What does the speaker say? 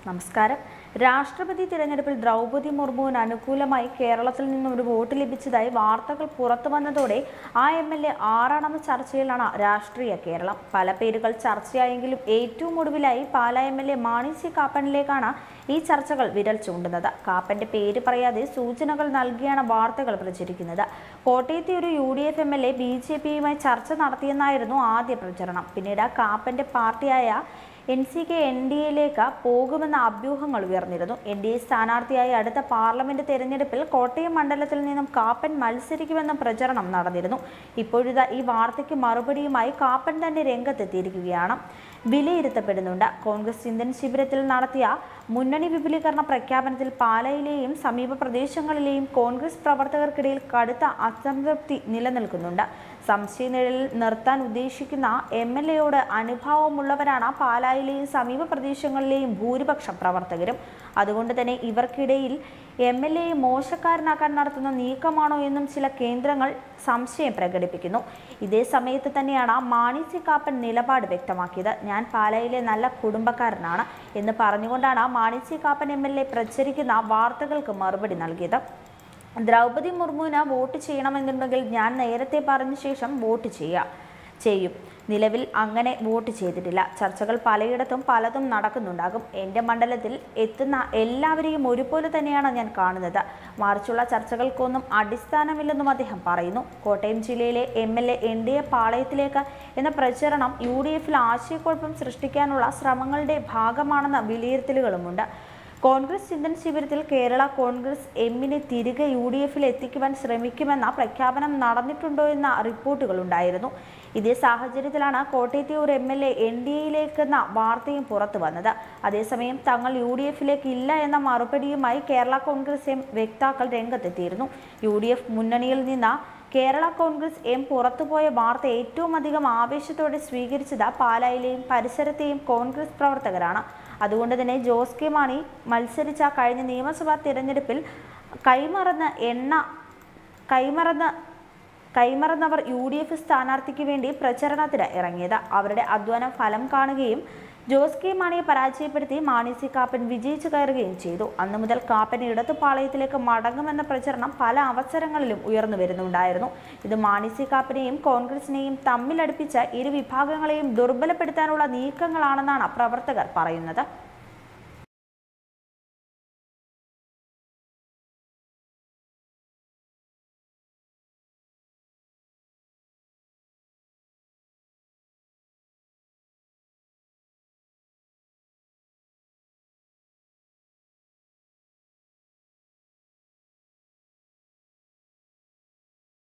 നമസ്കാരം രാഷ്ട്രപതി തിരഞ്ഞെടുപ്പിൽ ദ്രൗപതി മുർമുവിന് അനുകൂലമായി കേരളത്തിൽ നിന്നും ഒരു വോട്ട് ലഭിച്ചതായി വാർത്തകൾ പുറത്തു വന്നതോടെ ആ എം എൽ എ ആറാണെന്ന ചർച്ചയിലാണ് രാഷ്ട്രീയ കേരളം പല പേരുകൾ ചർച്ചയായെങ്കിലും ഏറ്റവും ഒടുവിലായി Pala M L A Mani C കാപ്പനിലേക്കാണ് ഈ ചർച്ചകൾ വിരൽ ചൂണ്ടുന്നത് കാപ്പന്റെ പേര് പറയാതെ സൂചനകൾ നൽകിയാണ് വാർത്തകൾ പ്രചരിക്കുന്നത് കോട്ടയത്തെ ഒരു U D F M L A B J പിയുമായി ചർച്ച നടത്തിയെന്നായിരുന്നു ആദ്യ പ്രചരണം പിന്നീട് കാപ്പന്റെ പാർട്ടിയായ N C K N D എയിലേക്ക് പോകുമെന്ന അഭ്യൂഹങ്ങൾ ഉയർന്നിരുന്നു എൻ ഡി എ സ്ഥാനാർത്ഥിയായി അടുത്ത പാർലമെന്റ് തെരഞ്ഞെടുപ്പിൽ കോട്ടയം മണ്ഡലത്തിൽ നിന്നും കാപ്പൻ മത്സരിക്കുമെന്ന പ്രചരണം നടന്നിരുന്നു ഇപ്പോഴിതാ ഈ വാർത്തയ്ക്ക് മറുപടിയുമായി കാപ്പൻ തന്നെ രംഗത്തെത്തിയിരിക്കുകയാണ് വിലയിരുത്തപ്പെടുന്നുണ്ട് കോൺഗ്രസ് ചിന്തൻ ശിബിരത്തിൽ നടത്തിയ മുന്നണി വിപുലീകരണ പ്രഖ്യാപനത്തിൽ പാലയിലെയും സമീപ പ്രദേശങ്ങളിലെയും കോൺഗ്രസ് പ്രവർത്തകർക്കിടയിൽ കടുത്ത അസംതൃപ്തി നിലനിൽക്കുന്നുണ്ട് സംശയനിഴലിൽ നിർത്താൻ ഉദ്ദേശിക്കുന്ന എം എൽ എയോട് അനുഭാവമുള്ളവരാണ് പാലായിലെയും സമീപ പ്രദേശങ്ങളിലെയും ഭൂരിപക്ഷം പ്രവർത്തകരും അതുകൊണ്ട് തന്നെ ഇവർക്കിടയിൽ എം എൽ എയെ മോശക്കാരനാക്കാൻ നടത്തുന്ന നീക്കമാണോ എന്നും ചില കേന്ദ്രങ്ങൾ സംശയം പ്രകടിപ്പിക്കുന്നു ഇതേ സമയത്ത് തന്നെയാണ് മാണി സി കാപ്പൻ നിലപാട് വ്യക്തമാക്കിയത് ഞാൻ പാലായിലെ നല്ല കുടുംബക്കാരനാണ് എന്ന് പറഞ്ഞുകൊണ്ടാണ് Mani C Kappan M L A പ്രചരിക്കുന്ന വാർത്തകൾക്ക് മറുപടി നൽകിയത് ദ്രൗപതി മുർമുവിന് വോട്ട് ചെയ്യണമെന്നുണ്ടെങ്കിൽ ഞാൻ നേരത്തെ പറഞ്ഞ ശേഷം വോട്ട് ചെയ്യാം ചെയ്യും നിലവിൽ അങ്ങനെ വോട്ട് ചെയ്തിട്ടില്ല ചർച്ചകൾ പലയിടത്തും പലതും നടക്കുന്നുണ്ടാകും എൻ്റെ മണ്ഡലത്തിൽ എത്തുന്ന എല്ലാവരെയും ഒരുപോലെ തന്നെയാണ് ഞാൻ കാണുന്നത് മറിച്ചുള്ള ചർച്ചകൾക്കൊന്നും അടിസ്ഥാനമില്ലെന്നും അദ്ദേഹം പറയുന്നു കോട്ടയം ജില്ലയിലെ M L A N D A പാളയത്തിലേക്ക് എന്ന പ്രചരണം യു ഡി എഫിൽ ആശയക്കുഴപ്പം സൃഷ്ടിക്കാനുള്ള ശ്രമങ്ങളുടെ ഭാഗമാണെന്ന വിലയിരുത്തലുകളുമുണ്ട് കോൺഗ്രസ് ചിന്തൻ ശിബിരത്തിൽ കേരള കോൺഗ്രസ് എമ്മിനെ തിരികെ യു ഡി എഫിൽ എത്തിക്കുവാൻ ശ്രമിക്കുമെന്ന പ്രഖ്യാപനം നടന്നിട്ടുണ്ടോ എന്ന റിപ്പോർട്ടുകളുണ്ടായിരുന്നു ഇതേ സാഹചര്യത്തിലാണ് കോട്ടയത്തെ ഒരു M L A N D എയിലേക്കെന്ന വാർത്തയും പുറത്തു വന്നത് അതേസമയം തങ്ങൾ യു ഡി എഫിലേക്ക് ഇല്ല എന്ന മറുപടിയുമായി കേരള കോൺഗ്രസ് എം വക്താക്കൾ രംഗത്തെത്തിയിരുന്നു യു ഡി എഫ് മുന്നണിയിൽ നിന്ന് കേരള കോൺഗ്രസ് എം പുറത്തുപോയ വാർത്ത ഏറ്റവും അധികം ആവേശത്തോടെ സ്വീകരിച്ചത് പാലായിലെയും പരിസരത്തെയും കോൺഗ്രസ് പ്രവർത്തകരാണ് അതുകൊണ്ട് തന്നെ ജോസ് കെ മാണി മത്സരിച്ച കഴിഞ്ഞ നിയമസഭാ തിരഞ്ഞെടുപ്പിൽ കൈമറന്ന് എണ്ണ കൈമറന്ന് കൈമറന്നവർ യു ഡി എഫ് സ്ഥാനാർത്ഥിക്ക് വേണ്ടി പ്രചരണത്തിന് ഇറങ്ങിയത് അവരുടെ അധ്വാനം ഫലം കാണുകയും ജോസ് കെ മാണിയെ പരാജയപ്പെടുത്തി മാണി സി കാപ്പൻ വിജയിച്ചു കയറുകയും ചെയ്തു അന്നു മുതൽ കാപ്പൻ ഇടതുപാളയത്തിലേക്ക് മടങ്ങുമെന്ന പ്രചരണം പല അവസരങ്ങളിലും ഉയർന്നു വരുന്നുണ്ടായിരുന്നു ഇത് മാണി സി കാപ്പനെയും കോൺഗ്രസിനെയും തമ്മിലടുപ്പിച്ച് ഇരു വിഭാഗങ്ങളെയും ദുർബലപ്പെടുത്താനുള്ള നീക്കങ്ങളാണെന്നാണ് പ്രവർത്തകർ പറയുന്നത്